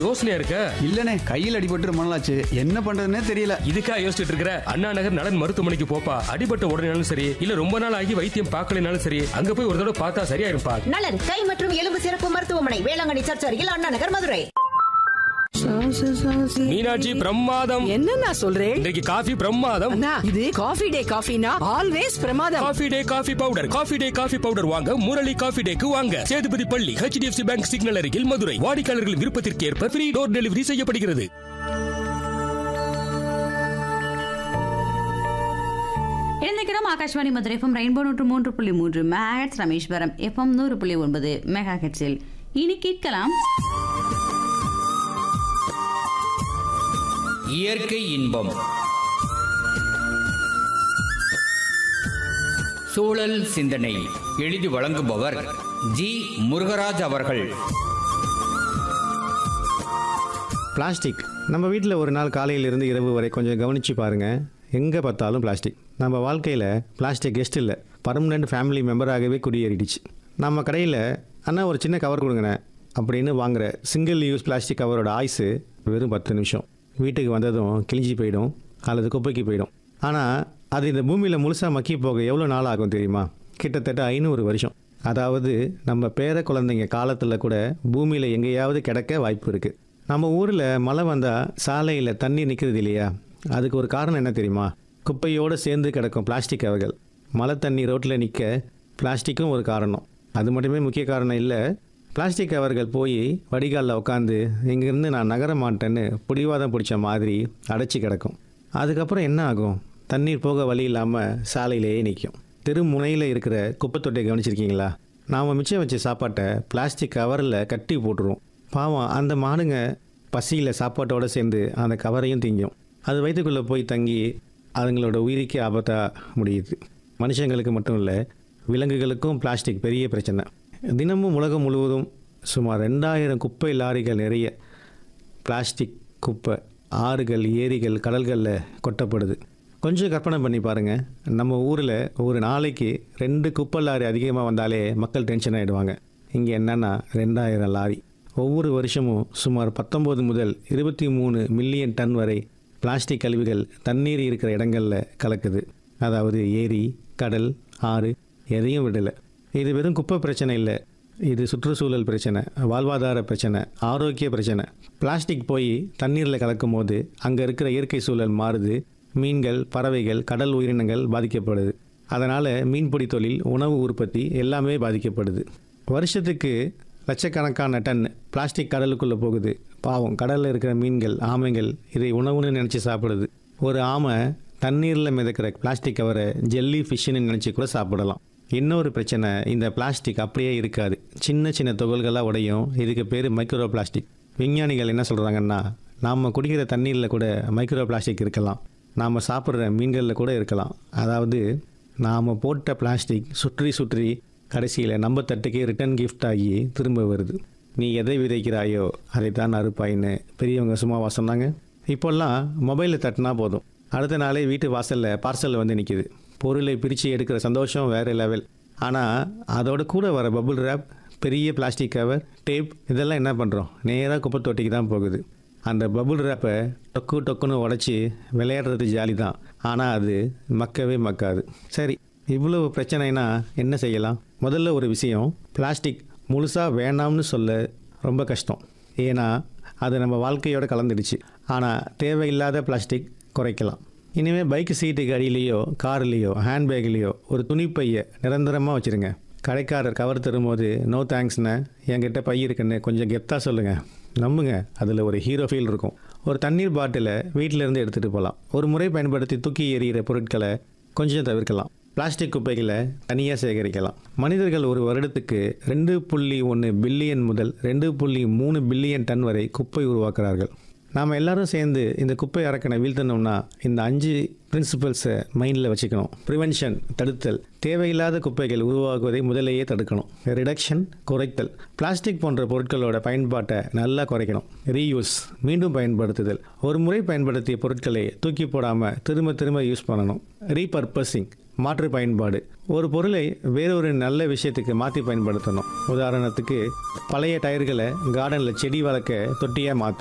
யோசனையா இருக்க இல்லனே கையில் அடிபட்டு ரொம்ப நாளாச்சு என்ன பண்றதுன்னே தெரியல இதுக்கா யோசிச்சுட்டு இருக்கிற அண்ணா நகர் நலன் மருத்துவமனைக்கு போப்பா அடிபட்ட உடனேனாலும் சரி இல்ல ரொம்ப நாள் ஆகி வைத்தியம் பார்க்கலைனாலும் சரி அங்க போய் ஒரு தடவை பார்த்தா சரியாயிருப்பா நலன் கை மற்றும் எலும்பு சிறப்பு மருத்துவமனை வேளாங்கண்ணி சர்ச் அருகில் அண்ணா நகர் மதுரை மீனாட்சி பிரமாதம் என்ன நான் சொல்றேன் இன்றைக்கு காஃபி பிரமாதம் அண்ணா இது காஃபி டே காஃபினா ஆல்வேஸ் பிரமாதம் coffee day coffee powder coffee day coffee powder வாங்க முரளி காஃபி டேக்கு வாங்க சேதுபதி பள்ளி ஹெச்டிஎஃப்சி பேங்க் சிக்னல் அருகில் மதுரை வாடிக்கையாளர்கள் விருப்பத்திற்கு ஏற்ப ஃப்ரீ டோர் டெலிவரி செய்யப்படுகிறது இணைந்திருக்கிறோம் ஆகாஷ்வாணி மதுரை எஃப்எம் ரெயின்போ நூற்று மூன்று புள்ளி மூன்று மேகட்ஸ் ரமேஸ்வரம் எஃப்எம் நூறு புள்ளி ஒன்பது மெகா ஹெட்ஸில் இனி கேட்கலாம் இயற்கை இன்பம் சூழல் சிந்தனை எழுதி வழங்குபவர் ஜி முருகராஜ் அவர்கள் பிளாஸ்டிக் நம்ம வீட்டில் ஒரு நாள் காலையிலிருந்து இரவு வரை கொஞ்சம் கவனித்து பாருங்கள் எங்கே பார்த்தாலும் பிளாஸ்டிக் நம்ம வாழ்க்கையில் பிளாஸ்டிக் கெஸ்ட் இல்லை பர்மனெண்ட் ஃபேமிலி மெம்பராகவே குடியேறிடுச்சு நம்ம கடையில் அண்ணா ஒரு சின்ன கவர் கொடுங்கண்ணே அப்படின்னு வாங்குற சிங்கிள் யூஸ் பிளாஸ்டிக் கவரோட ஆயுசு வெறும் பத்து நிமிஷம் வீட்டுக்கு வந்ததும் கிழிஞ்சி போயிடும் அல்லது குப்பைக்கு போயிடும் ஆனால் அது இந்த பூமியில் முழுசாக மக்கி போக எவ்வளோ நாள் ஆகும் தெரியுமா கிட்டத்தட்ட ஐநூறு வருஷம் அதாவது நம்ம பேர குழந்தைங்க காலத்தில் கூட பூமியில் எங்கேயாவது கிடக்க வாய்ப்பு இருக்குது நம்ம ஊரில் மழை வந்தால் சாலையில் தண்ணி நிற்கிறது இல்லையா அதுக்கு ஒரு காரணம் என்ன தெரியுமா குப்பையோடு சேர்ந்து கிடக்கும் பிளாஸ்டிக் கவர்கள் மழை தண்ணி ரோட்டில் நிற்க பிளாஸ்டிக்கும் ஒரு காரணம் அது மட்டுமே முக்கிய காரணம் இல்லை பிளாஸ்டிக் கவர்கள் போய் வடிகாலில் உட்காந்து இங்கேருந்து நான் நகர மாட்டேன்னு பிடிவாதம் பிடிச்ச மாதிரி அடைச்சி கிடக்கும் அதுக்கப்புறம் என்ன ஆகும் தண்ணீர் போக வழி இல்லாமல் சாலையிலேயே நிற்கும் தெரு முனையில் இருக்கிற குப்பை தொட்டியை கவனிச்சிருக்கீங்களா நாம் மிச்சம் வச்ச சாப்பாட்டை பிளாஸ்டிக் கவரில் கட்டி போட்டுருவோம் பாவம் அந்த மாடுங்க பசியில் சாப்பாட்டோடு சேர்ந்து அந்த கவரையும் திங்கும் அது வயிற்றுக்குள்ளே போய் தங்கி அதுங்களோட உயிருக்கே ஆபத்தாக முடியுது மனுஷங்களுக்கு மட்டும் இல்லை விலங்குகளுக்கும் பிளாஸ்டிக் பெரிய பிரச்சனை தினமும் உலகம் முழுவதும் சுமார் ரெண்டாயிரம் குப்பை லாரிகள் நிறைய பிளாஸ்டிக் குப்பை ஆறுகள் ஏரிகள் கடல்களில் கொட்டப்படுது கொஞ்சம் கற்பனை பண்ணி பாருங்கள் நம்ம ஊரில் ஒரு நாளைக்கு ரெண்டு குப்பை லாரி அதிகமாக வந்தாலே மக்கள் டென்ஷன் ஆகிடுவாங்க இங்கே என்னென்னா ரெண்டாயிரம் லாரி ஒவ்வொரு வருஷமும் சுமார் பத்தொம்போது முதல் இருபத்தி மூணு மில்லியன் டன் வரை பிளாஸ்டிக் கழிவுகள் தண்ணீர் இருக்கிற இடங்களில் கலக்குது அதாவது ஏரி கடல் ஆறு எதையும் விடலை இது வெறும் குப்பை பிரச்சனை இல்லை இது சுற்றுச்சூழல் பிரச்சனை வாழ்வாதார பிரச்சனை ஆரோக்கிய பிரச்சனை பிளாஸ்டிக் போய் தண்ணீரில் கலக்கும் போது அங்கே இருக்கிற இயற்கை சூழல் மாறுது மீன்கள் பறவைகள் கடல் உயிரினங்கள் பாதிக்கப்படுது அதனால் மீன்பிடி தொழில் உணவு உற்பத்தி எல்லாமே பாதிக்கப்படுது வருஷத்துக்கு லட்சக்கணக்கான டன் பிளாஸ்டிக் கடலுக்குள்ளே போகுது பாவம் கடலில் இருக்கிற மீன்கள் ஆமைகள் இதை உணவுன்னு நினச்சி சாப்பிடுது ஒரு ஆமை தண்ணீரில் மிதக்கிற பிளாஸ்டிக் கவரை ஜெல்லி ஃபிஷ்ஷுன்னு நினச்சி கூட சாப்பிடலாம் இன்னொரு பிரச்சனை இந்த பிளாஸ்டிக் அப்படியே இருக்காது சின்ன சின்ன துகள்களாக உடையும் இதுக்கு பேர் மைக்ரோ பிளாஸ்டிக் விஞ்ஞானிகள் என்ன சொல்கிறாங்கன்னா நாம் குடிக்கிற தண்ணீரில் கூட மைக்ரோ பிளாஸ்டிக் இருக்கலாம் நாம் சாப்பிட்ற மீன்களில் கூட இருக்கலாம் அதாவது நாம் போட்ட பிளாஸ்டிக் சுற்றி சுற்றி கடைசியில் நம்ம தட்டுக்கே ரிட்டர்ன் கிஃப்ட் ஆகி திரும்ப வருது நீ எதை விதைக்கிறாயோ அதைத்தான் அறுப்பாயின்னு பெரியவங்க சும்மாவா சொன்னாங்க இப்போல்லாம் மொபைலில் தட்டினா போதும் அடுத்த நாளே வீட்டு வாசலில் பார்சல் வந்து நிற்கிது பொருளை பிரித்து எடுக்கிற சந்தோஷம் வேறு லெவல் ஆனால் அதோட கூட வர பபுள் ரேப் பெரிய பிளாஸ்டிக் கவர் டேப் இதெல்லாம் என்ன பண்ணுறோம் நேராக குப்பை தொட்டிக்கு தான் போகுது அந்த பபுள் ரேப்பை டொக்கு டொக்குன்னு உடச்சி விளையாடுறது ஜாலி தான் ஆனால் அது மக்கவே மக்காது சரி இவ்வளவு பிரச்சனைனா என்ன செய்யலாம் முதல்ல ஒரு விஷயம் பிளாஸ்டிக் முழுசாக வேணாம்னு சொல்ல ரொம்ப கஷ்டம் ஏன்னா அது நம்ம வாழ்க்கையோட கலந்துடுச்சு ஆனால் தேவையில்லாத பிளாஸ்டிக் குறைக்கலாம் இனிமேல் பைக் சீட்டுக்கு அடியிலையோ கார்லேயோ ஹேண்ட்பேக்லேயோ ஒரு துணிப்பையை நிரந்தரமாக வச்சுருங்க கடைக்காரர் கவர் தரும்போது நோ தேங்க்ஸ்ண்ணே என்கிட்ட பை இருக்குன்னு கொஞ்சம் கெத்தாக சொல்லுங்கள் நம்புங்க அதில் ஒரு ஹீரோ ஃபீல் இருக்கும் ஒரு தண்ணீர் பாட்டிலை வீட்டிலேருந்து எடுத்துகிட்டு போகலாம் ஒரு முறை பயன்படுத்தி தூக்கி எறிகிற பொருட்களை கொஞ்சம் தவிர்க்கலாம் பிளாஸ்டிக் குப்பைகளை தனியாக சேகரிக்கலாம் மனிதர்கள் ஒரு வருடத்துக்கு ரெண்டு புள்ளி ஒன்று பில்லியன் முதல் ரெண்டு புள்ளி மூணு பில்லியன் டன் வரை குப்பை உருவாக்குறார்கள் நாம் எல்லாரும் சேர்ந்து இந்த குப்பை அரக்கனை வீழ்த்தணும்னா இந்த அஞ்சு பிரின்சிபல்ஸை மைண்டில் வச்சுக்கணும் ப்ரிவென்ஷன் தடுத்தல் தேவையில்லாத குப்பைகள் உருவாகுவதை முதலேயே தடுக்கணும் ரிடக்ஷன் குறைத்தல் பிளாஸ்டிக் போன்ற பொருட்களோட பயன்பாட்டை நல்லா குறைக்கணும் ரீயூஸ் மீண்டும் பயன்படுத்துதல் ஒரு முறை பயன்படுத்திய பொருட்களை தூக்கி போடாமல் திரும்ப திரும்ப யூஸ் பண்ணணும் ரீபர்பஸிங் மாற்று பயன்பாடு ஒரு பொருளை வேறொரு நல்ல விஷயத்துக்கு மாற்றி பயன்படுத்தணும் உதாரணத்துக்கு பழைய டயர்களை கார்டனில் செடி வளர்க்க தொட்டியாக மாற்றணும்